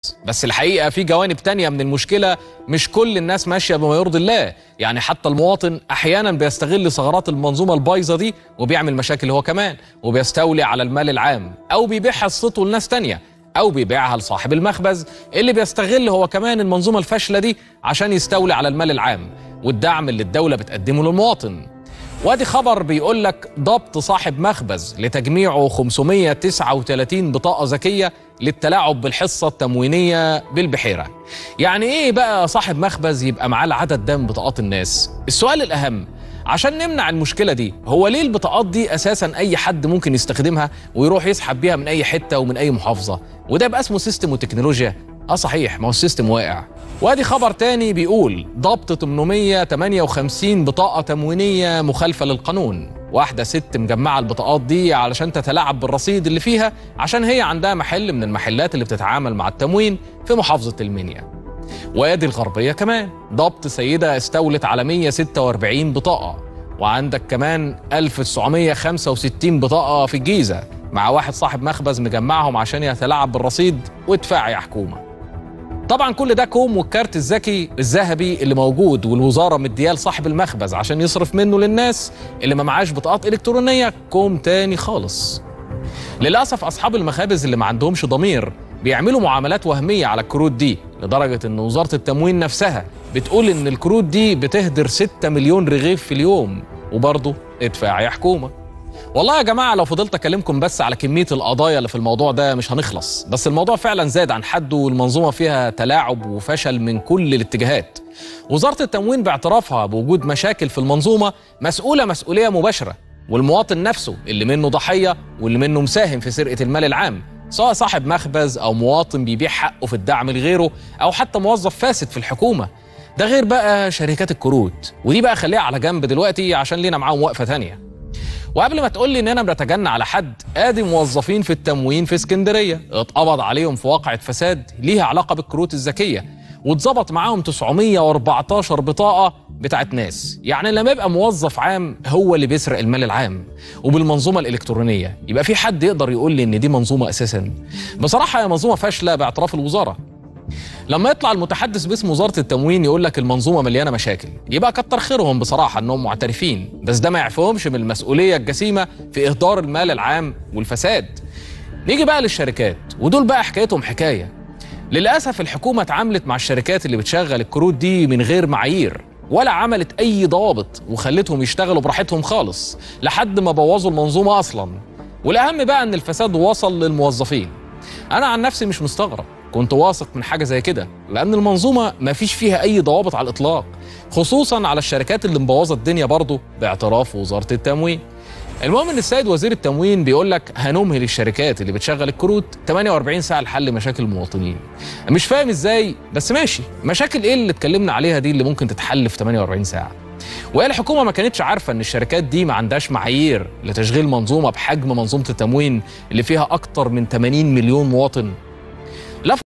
بس الحقيقة في جوانب تانية من المشكلة مش كل الناس ماشية بما يرضي الله يعني حتى المواطن أحيانا بيستغل ثغرات المنظومة البايظة دي وبيعمل مشاكل هو كمان وبيستولي على المال العام أو بيبيع حصته لناس تانية أو بيبيعها لصاحب المخبز اللي بيستغل هو كمان المنظومة الفاشلة دي عشان يستولي على المال العام والدعم اللي الدولة بتقدمه للمواطن وادي خبر بيقول لك ضبط صاحب مخبز لتجميعه 539 بطاقة ذكية للتلاعب بالحصة التموينية بالبحيرة يعني ايه بقى صاحب مخبز يبقى معاه العدد ده من بطاقات الناس السؤال الأهم عشان نمنع المشكلة دي هو ليه البطاقات دي أساسا أي حد ممكن يستخدمها ويروح يسحب بيها من أي حتة ومن أي محافظة وده يبقى اسمه سيستم وتكنولوجيا اه صحيح ما هو السيستم واقع وادي خبر تاني بيقول ضبط 858 بطاقة تموينية مخالفة للقانون واحدة ست مجمعة البطاقات دي علشان تتلاعب بالرصيد اللي فيها عشان هي عندها محل من المحلات اللي بتتعامل مع التموين في محافظة المنيا وادي الغربية كمان ضبط سيدة استولت على 146 بطاقة وعندك كمان 1965 بطاقة في الجيزة مع واحد صاحب مخبز مجمعهم عشان يتلاعب بالرصيد وادفع يا حكومه طبعا كل ده كوم والكارت الذكي الذهبي اللي موجود والوزاره مدياه لصاحب المخبز عشان يصرف منه للناس اللي ما معاش بطاقات الكترونيه كوم تاني خالص للاسف اصحاب المخابز اللي ما عندهمش ضمير بيعملوا معاملات وهميه على الكروت دي لدرجه ان وزاره التموين نفسها بتقول ان الكروت دي بتهدر 6 مليون رغيف في اليوم وبرضه ادفع يا حكومه والله يا جماعة لو فضلت أكلمكم بس على كمية القضايا اللي في الموضوع ده مش هنخلص بس الموضوع فعلا زاد عن حده والمنظومة فيها تلاعب وفشل من كل الاتجاهات وزارة التموين باعترافها بوجود مشاكل في المنظومة مسؤولة مسؤولية مباشرة والمواطن نفسه اللي منه ضحية واللي منه مساهم في سرقة المال العام سواء صاحب مخبز أو مواطن بيبيع حقه في الدعم لغيره أو حتى موظف فاسد في الحكومة ده غير بقى شركات الكروت ودي بقى خليها على جنب دلوقتي عشان لينا معاهم وقفة تانية وقبل ما تقول لي اننا بنتجنى على حد ادي موظفين في التموين في اسكندريه اتقبض عليهم في واقعه فساد ليها علاقه بالكروت الذكيه واتظبط معاهم 914 بطاقه بتاعت ناس يعني لما يبقى موظف عام هو اللي بيسرق المال العام وبالمنظومه الالكترونيه يبقى في حد يقدر يقول لي ان دي منظومه اساسا بصراحه هي منظومه فاشله باعتراف الوزاره لما يطلع المتحدث باسم وزاره التموين يقول لك المنظومه مليانه مشاكل يبقى كتر خيرهم بصراحه انهم معترفين بس ده ما يعفهمش من المسؤوليه الجسيمه في اهدار المال العام والفساد نيجي بقى للشركات ودول بقى حكايتهم حكايه للاسف الحكومه اتعاملت مع الشركات اللي بتشغل الكروت دي من غير معايير ولا عملت اي ضوابط وخلتهم يشتغلوا براحتهم خالص لحد ما بوظوا المنظومه اصلا والاهم بقى ان الفساد وصل للموظفين انا عن نفسي مش مستغرب كنت واثق من حاجه زي كده لان المنظومه ما فيش فيها اي ضوابط على الاطلاق خصوصا على الشركات اللي مبوظه الدنيا برضه باعتراف وزاره التموين المهم ان السيد وزير التموين بيقول لك هنمهل الشركات اللي بتشغل الكروت 48 ساعه لحل مشاكل المواطنين مش فاهم ازاي بس ماشي مشاكل ايه اللي اتكلمنا عليها دي اللي ممكن تتحل في 48 ساعه وهي الحكومه ما كانتش عارفه ان الشركات دي ما عندهاش معايير لتشغيل منظومه بحجم منظومه التموين اللي فيها اكتر من 80 مليون مواطن